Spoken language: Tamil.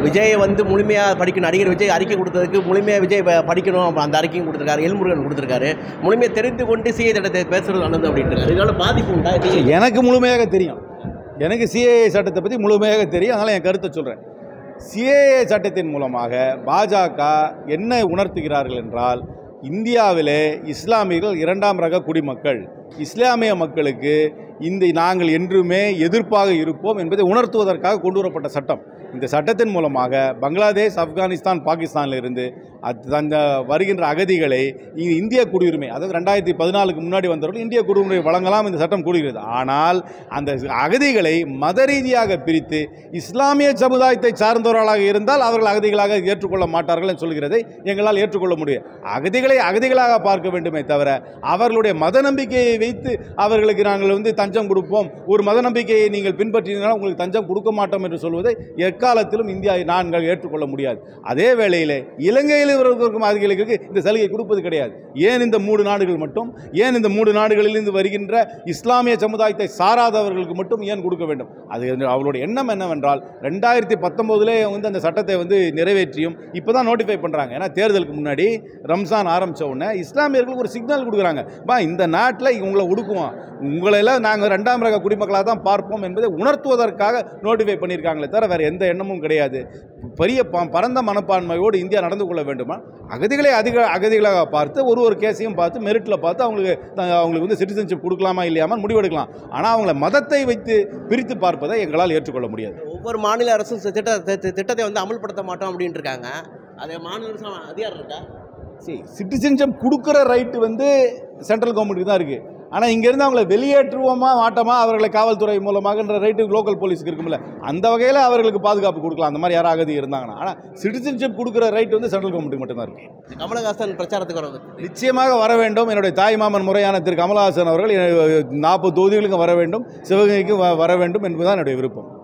விஜய் வந்து முழுமையாக படிக்கணும் நடிகர் விஜய் அறிக்கை கொடுத்ததுக்கு முழுமையாக விஜய் ப- படிக்கணும் அப்ப அந்த அறிக்கையும் கொடுத்துருக்காரு எல்முருகன் கொடுத்துருக்காரு முழுமையாக தெரிந்து கொண்டு சிஐ திட்டத்தை பேசுறது நல்லது அப்படின்ட்டு இதனால பாதிப்பு உண்டா நீங்க எனக்கு முழுமையாக தெரியும் எனக்கு சிஏஏ சட்டத்தை பற்றி முழுமையாக தெரியும் அதனால் என் கருத்தை சொல்கிறேன் சிஏஏ சட்டத்தின் மூலமாக பாஜக என்ன உணர்த்துகிறார்கள் என்றால் இந்தியாவிலே இஸ்லாமியர்கள் இரண்டாம் ரக குடிமக்கள் இஸ்லாமிய மக்களுக்கு இந்த நாங்கள் என்றுமே எதிர்ப்பாக இருப்போம் என்பதை உணர்த்துவதற்காக கொண்டு வரப்பட்ட சட்டம் இந்த சட்டத்தின் மூலமாக பங்களாதேஷ் ஆப்கானிஸ்தான் பாகிஸ்தானில் இருந்து அது அந்த வருகின்ற அகதிகளை இங்கே இந்திய குடியுரிமை அதாவது ரெண்டாயிரத்தி பதினாலுக்கு முன்னாடி வந்தவர்கள் இந்திய குடியுரிமை வழங்கலாம் இந்த சட்டம் கூறுகிறது ஆனால் அந்த அகதிகளை மத ரீதியாக பிரித்து இஸ்லாமிய சமுதாயத்தை சார்ந்தவர்களாக இருந்தால் அவர்கள் அகதிகளாக ஏற்றுக்கொள்ள மாட்டார்கள் என்று சொல்கிறதை எங்களால் ஏற்றுக்கொள்ள முடியும் அகதிகளை அகதிகளாக பார்க்க வேண்டுமே தவிர அவர்களுடைய மத நம்பிக்கையை வைத்து அவர்களுக்கு நாங்கள் வந்து தஞ்சம் கொடுப்போம் ஒரு மத நம்பிக்கையை நீங்கள் பின்பற்றினால் உங்களுக்கு தஞ்சம் கொடுக்க மாட்டோம் என்று சொல்வதை எக்காலத்திலும் இந்தியா நாங்கள் ஏற்றுக்கொள்ள முடியாது அதே வேளையில் இலங்கையில் இருக்கும் அகதிகளுக்கு இந்த சலுகை கொடுப்பது கிடையாது ஏன் இந்த மூணு நாடுகள் மட்டும் ஏன் இந்த மூணு நாடுகளிலிருந்து வருகின்ற இஸ்லாமிய சமுதாயத்தை சாராதவர்களுக்கு மட்டும் ஏன் கொடுக்க வேண்டும் அது வந்து அவர்களுடைய எண்ணம் என்னவென்றால் ரெண்டாயிரத்தி பத்தொம்போதுலே வந்து அந்த சட்டத்தை வந்து நிறைவேற்றியும் இப்போ தான் நோட்டிஃபை பண்ணுறாங்க ஏன்னா தேர்தலுக்கு முன்னாடி ரம்ஜான் ஆரம்பித்த உடனே இஸ்லாமியர்களுக்கு ஒரு சிக்னல் கொடுக்குறாங்க பா இந்த நாட்டில் உங்களை ஒடுக்குவோம் உங்களையெல்லாம் நாங்கள் ரெண்டாம் ரக குடிமக்களாக தான் பார்ப்போம் என்பதை உணர்த்துவதற்காக நோட்டிஃபை பண்ணியிருக்காங்களே தவிர வேறு எந்த எண்ணமும் கிடையாது பெரிய ப- பரந்த மனப்பான்மையோடு இந்தியா நடந்து கொள்ள வேண்டுமா அகதிகளை அதிக அகதிகளாக பார்த்து ஒரு ஒரு கேஸையும் பார்த்து மெரிட்டில் பார்த்து அவங்களுக்கு த- அவங்களுக்கு வந்து சிட்டிசன்ஷிப் கொடுக்கலாமா இல்லையாமல் முடிவெடுக்கலாம் ஆனால் அவங்கள மதத்தை வைத்து பிரித்து பார்ப்பதை எங்களால் ஏற்றுக்கொள்ள முடியாது ஒவ்வொரு மாநில அரசும் சி- திட்ட தி- திட்டத்தை வந்து அமல்படுத்த மாட்டோம் அப்படின்ட்டு இருக்காங்க அது மாநில அரசு அதிகாரம் இருக்கா சரி சிட்டிசன்ஷிப் கொடுக்குற ரைட்டு வந்து சென்ட்ரல் கவர்மெண்ட்டுக்கு தான் இருக்குது ஆனால் இங்கேருந்து அவங்களை வெளியேற்றுவோமா மாட்டோமா அவர்களை காவல்துறை மூலமாகன்ற ரைட்டு லோக்கல் போலீஸுக்கு இருக்கும்ல அந்த வகையில் அவர்களுக்கு பாதுகாப்பு கொடுக்கலாம் அந்த மாதிரி யாரும் அகதி இருந்தாங்கன்னா ஆனால் சிட்டிசன்ஷிப் கொடுக்குற ரைட் வந்து சென்ட்ரல் கவர்மெண்ட்டுக்கு மட்டும்தான் இருக்குது கமலஹாசன் பிரச்சாரத்துக்கு வர நிச்சயமாக வர வேண்டும் என்னுடைய தாய்மாமன் முறையான திரு கமலஹாசன் அவர்கள் நாற்பது தொகுதிகளுக்கும் வர வேண்டும் சிவகங்கைக்கும் வ- வர வேண்டும் என்பதுதான் என்னுடைய விருப்பம்